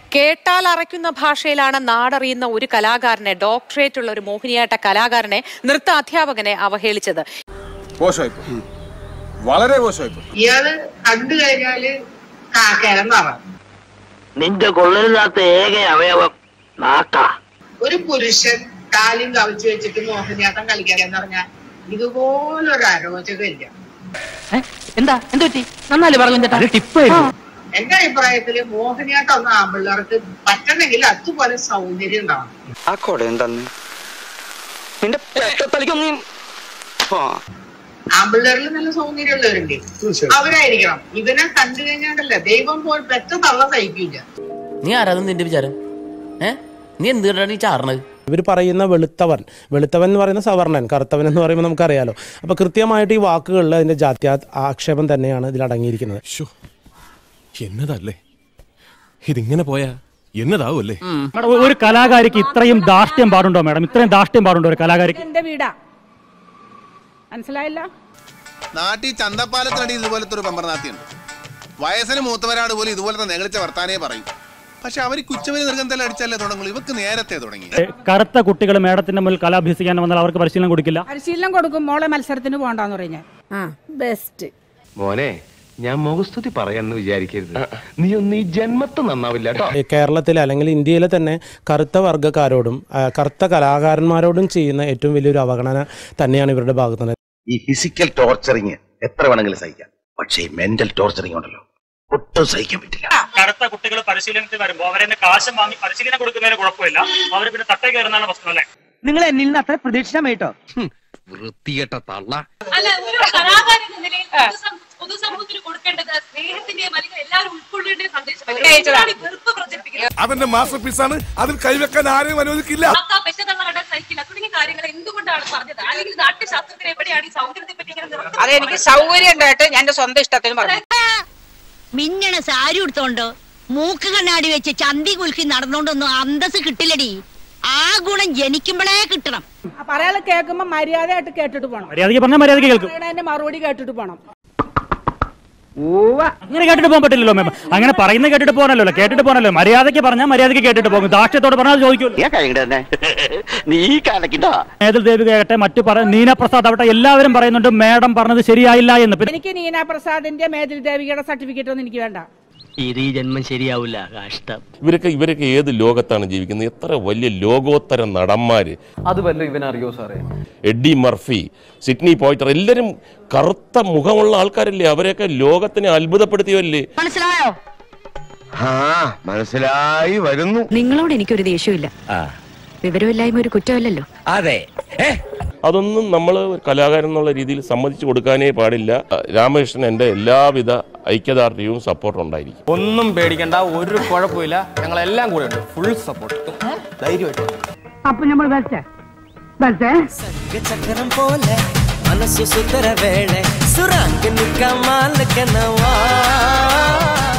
കേട്ടാൽ അറയ്ക്കുന്ന ഭാഷയിലാണ് നാടറിയുന്ന ഒരു കലാകാരനെ ഡോക്ടറേറ്റ് ഉള്ള ഒരു മോഹിനിയാട്ട കലാകാരനെ നൃത്ത അധ്യാപകനെ അവഹേളിച്ചത് മോശമായിപ്പോയി വളരെ മോശമായിപ്പോയി ഇയാള് കണ്ടു കഴിഞ്ഞാല് കാക്കേലെന്നാണ് നിന്റെ കൊള്ളരുതാത്ത ഏക അവയവം നാക്ക ഒരു പുരുഷൻ കാലും കവിച്ചു വെച്ചിട്ട് മോഹിനിയാട്ടം കളിക്കാന്ന് പറഞ്ഞാൽ ഇതുപോലൊരു അരോചകമില്ല എന്താ എന്ത് പറ്റി നന്നാലേ പറഞ്ഞു ചേട്ടാ ടിപ്പായിരുന്നു എന്റെ അഭിപ്രായത്തില് മോഹിനിയാട്ടം ഒന്നും ആമ്പിള്ളേർക്ക് പറ്റണമെങ്കിൽ അതുപോലെ സൗന്ദര്യം ഉണ്ടാവണം ആ കൊട എന്താന്ന് നിന്റെ പെട്ടത്തലിക്കൊന്നും ആമ്പിള്ളേരിൽ നല്ല സൗന്ദര്യമുള്ളവരുണ്ട് അവരായിരിക്കണം ഇവനെ കണ്ടു കഴിഞ്ഞാണ്ടല്ല ദൈവം പോൽ പെറ്റ തള്ള സഹിക്കില്ല നീ ആരാധന നിന്റെ വിചാരം ഏ നീ എന്തുകൊണ്ടാണ് ഈ ചാർണത് ഇവർ പറയുന്ന വെളുത്തവൻ വെളുത്തവൻ എന്ന് പറയുന്ന സവർണൻ കറുത്തവൻ എന്ന് പറയുമ്പോൾ നമുക്കറിയാലോ അപ്പോൾ കൃത്യമായിട്ട് ഈ വാക്കുകളിൽ അതിൻ്റെ ജാത്യാ ആക്ഷേപം തന്നെയാണ് ഇതിൽ അടങ്ങിയിരിക്കുന്നത് എന്നതല്ലേ ഇതിങ്ങനെ പോയാ എന്നതാവല്ലേ മേഡം, ഒരു കലാകാരിക്ക് ഇത്രയും ധാർഷ്ട്യം പാടുണ്ടോ മാഡം ഇത്രയും ധാർഷ്ട്യം പാടുണ്ടോ ഒരു കലാകാരിക്ക് എന്റെ വീടാ മനസ്സിലായില്ല നാട്ടിൽ ചന്തപ്പാലത്തിനടി ഇതുപോലത്തെ ഒരു പമ്പർനാത്തിയുണ്ട് വയസ്സിന് മൂത്തവരാട് പോലും ഇതുപോലത്തെ നെകളിച്ച വർത്താനേ പറയും പക്ഷെ അവർ കുച്ചവരി നിർഗന്ധം അടിച്ചാലേ തുടങ്ങുള്ളൂ ഇവർക്ക് നേരത്തെ തുടങ്ങി ഏ, കറുത്ത കുട്ടികൾ മേഡത്തിന്റെ മുന്നിൽ കല അഭ്യസിക്കാൻ വന്നാൽ അവർക്ക് പരിശീലനം കൊടുക്കില്ല പരിശീലനം കൊടുക്കും മോളെ മത്സരത്തിന് പോകണ്ടെന്ന് പറഞ്ഞാൽ ആ ബെസ്റ്റ് മോനെ ഞാൻ മുഖസ്തുതി പറയാന്ന് വിചാരിക്കരുത് നീ ഒന്ന് ഈ ജന്മത്ത് നന്നാവില്ല കേട്ടോ ഈ കേരളത്തിലെ അല്ലെങ്കിൽ ഇന്ത്യയിലെ തന്നെ കറുത്ത വർഗ്ഗക്കാരോടും ആ, കറുത്ത കലാകാരന്മാരോടും ചെയ്യുന്ന ഏറ്റവും വലിയൊരു അവഗണന തന്നെയാണ് ഇവരുടെ ഭാഗത്ത് നിന്ന് ഈ ഫിസിക്കൽ ടോർച്ചറിങ് എത്ര വേണമെങ്കിലും സഹിക്കാം പക്ഷേ ഈ മെന്റൽ ടോർച്ചറിങ് ഉണ്ടല്ലോ ഒട്ടും സഹിക്കാൻ പറ്റില്ല കറുത്ത കുട്ടികൾ പരിശീലനത്തിന് വരുമ്പോൾ അവരെ കാശം വാങ്ങി പരിശീലനം കൊടുക്കുന്നതിന് കുഴപ്പമില്ല അവർ പിന്നെ തട്ടേ കയറുന്നതാണ് പ്രശ്നം അല്ലേ നിങ്ങൾ എന്നിൽ നിന്ന് അത്ര പ്രതീക്ഷിച്ചാ വൃത്തികെട്ട തള്ള അല്ല ഒരു കലാകാരൻ എന്ന നിലയിൽ പൊതുസം- പൊതുസമൂഹത്തിന് കൊടുക്കേണ്ടത് സ്നേഹത്തിന്റെയും അല്ലെങ്കിൽ എല്ലാവരും ഉൾക്കൊള്ളേണ്ട സന്ദേശം എന്തിനാണ് ഈ വെറുപ്പ് പ്രചരിപ്പിക്കുന്നത് അവന്റെ മാസ്റ്റർ പീസാണ് അതിൽ കൈവെക്കാൻ ആരെയും അനുവദിക്കില്ല കാക്ക പെശതള്ള കണ്ടാൽ സഹിക്കില്ല തുടങ്ങിയ കാര്യങ്ങൾ എന്തുകൊണ്ടാണ് പറഞ്ഞത് അല്ലെങ്കിൽ നാട്യശാസ്ത്രത്തിൽ എവിടെയാണ് ഈ സൗന്ദര്യത്തെ പറ്റി ഇങ്ങനെ നിർത്തുന്നത്? അതെനിക്ക് സൗകര്യം ഉണ്ടായിട്ട് ഞാൻ എന്റെ സ്വന്തം ഇഷ്ടത്തിന് പറഞ്ഞു മിന്നണ സാരി ഉടുത്തോണ്ട് മൂക്ക് കണ്ണാടി വെച്ച് ചന്തി കുലുക്കി നടന്നോണ്ടൊന്നും അന്തസ് കിട്ടില്ലടി ആ ഗുണം ജനിക്കുമ്പോഴേ കിട്ടണം അപ്പൊ അയാൾ കേൾക്കുമ്പോ മര്യാദയായിട്ട് കേട്ടിട്ട് പോണം മര്യാദയ്ക്ക് പറഞ്ഞാൽ മര്യാദയ്ക്ക് കേൾക്കും പറയണതിന്റെ മറുപടി കേട്ടിട്ട് പോണം അങ്ങനെ കേട്ടിട്ട് പോകാൻ പറ്റില്ലല്ലോ മാം അങ്ങനെ പറയുന്നത് കേട്ടിട്ട് പോകാനല്ലോ കേട്ടിട്ട് പോകാനല്ലോ മര്യാദയ്ക്ക് പറഞ്ഞാൽ മര്യാദയ്ക്ക് കേട്ടിട്ട് പോകും ധാക്ഷ്യത്തോട് പറഞ്ഞാൽ ചോദിക്കുമല്ലോ നീ കാലക്കിട്ടോ മേതിൽ ദേവി കേട്ടെ മറ്റു പറ നീന പ്രസാദ് ആവട്ടെ എല്ലാവരും പറയുന്നുണ്ട് മേഡം പറഞ്ഞത് ശരിയായില്ല എന്ന് പിന്നെ എനിക്ക് നീന പ്രസാദിന്റെ മേതിൽ ദേവികയുടെ സർട്ടിഫിക്കറ്റ് ഒന്നും എനിക്ക് വേണ്ട ഇത് ഈ ജന്മം ശരിയാവില്ല കഷ്ടം ഇവരൊക്കെ ഇവരൊക്കെ ഏത് ലോകത്താണ് ജീവിക്കുന്നത് എത്ര വലിയ ലോകോത്തര നടന്മാര് അത് വല്ല ഇവനറിയോ സാറേ എഡ്ഡി മർഫി സിഡ്നി പോയിറ്റർ എല്ലാവരും കറുത്ത മുഖമുള്ള ആൾക്കാരല്ലേ അവരെയൊക്കെ ലോകത്തിനെ അത്ഭുതപ്പെടുത്തിയവല്ലേ മനസ്സിലായോ ആ മനസ്സിലായി വരുന്നു നിങ്ങളോട് എനിക്കൊരു ദേഷ്യമില്ല വിവരമില്ലായ്മ ഒരു കുറ്റമല്ലല്ലോ അതെ അതൊന്നും നമ്മൾ കലാകാരൻ എന്നുള്ള രീതിയിൽ സമ്മതിച്ചു കൊടുക്കാനേ പാടില്ല രാമകൃഷ്ണൻ എൻ്റെ എല്ലാവിധ ഐക്യദാർഢ്യവും സപ്പോർട്ടും ഉണ്ടായിരിക്കും ഒന്നും പേടിക്കണ്ട ഒരു കുഴപ്പമില്ല ഞങ്ങളെല്ലാം കൂടെ ഉണ്ട് ഫുൾ സപ്പോർട്ട് ധൈര്യമായിട്ട് അപ്പൊ നമ്മൾ വരച്ചേ വരച്ചേ ചക്രം പോലെ മനസ്സു സുന്ദര വേള സുറാങ്ക് നിൽക്കാൻ മാലക്കനവാ